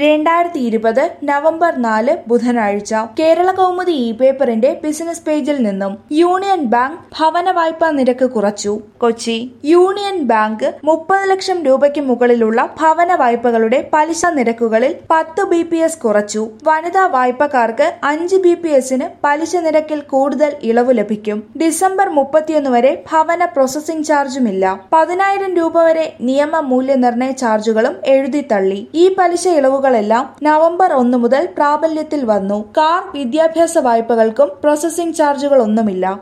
രണ്ടായിരത്തി ഇരുപത് നവംബർ നാല് ബുധനാഴ്ച കേരള കൗമുദി ഇ പേപ്പറിന്റെ ബിസിനസ് പേജിൽ നിന്നും യൂണിയൻ ബാങ്ക് ഭവന വായ്പാ നിരക്ക് കുറച്ചു കൊച്ചി യൂണിയൻ ബാങ്ക് മുപ്പത് ലക്ഷം രൂപയ്ക്ക് മുകളിലുള്ള ഭവന വായ്പകളുടെ പലിശ നിരക്കുകളിൽ പത്ത് ബി പി എസ് കുറച്ചു വനിതാ വായ്പക്കാർക്ക് അഞ്ച് ബി പി എസിന് പലിശ നിരക്കിൽ കൂടുതൽ ഇളവ് ലഭിക്കും ഡിസംബർ മുപ്പത്തിയൊന്ന് വരെ ഭവന പ്രോസസിംഗ് ചാർജുമില്ല പതിനായിരം രൂപ വരെ നിയമ മൂല്യനിർണ്ണയ ചാർജുകളും എഴുതിത്തള്ളി ഈ പലിശ ഇളവുകളെല്ലാം നവംബർ ഒന്ന് മുതൽ പ്രാബല്യത്തിൽ വന്നു കാർ വിദ്യാഭ്യാസ വായ്പകൾക്കും പ്രോസസിംഗ് ചാർജുകളൊന്നുമില്ല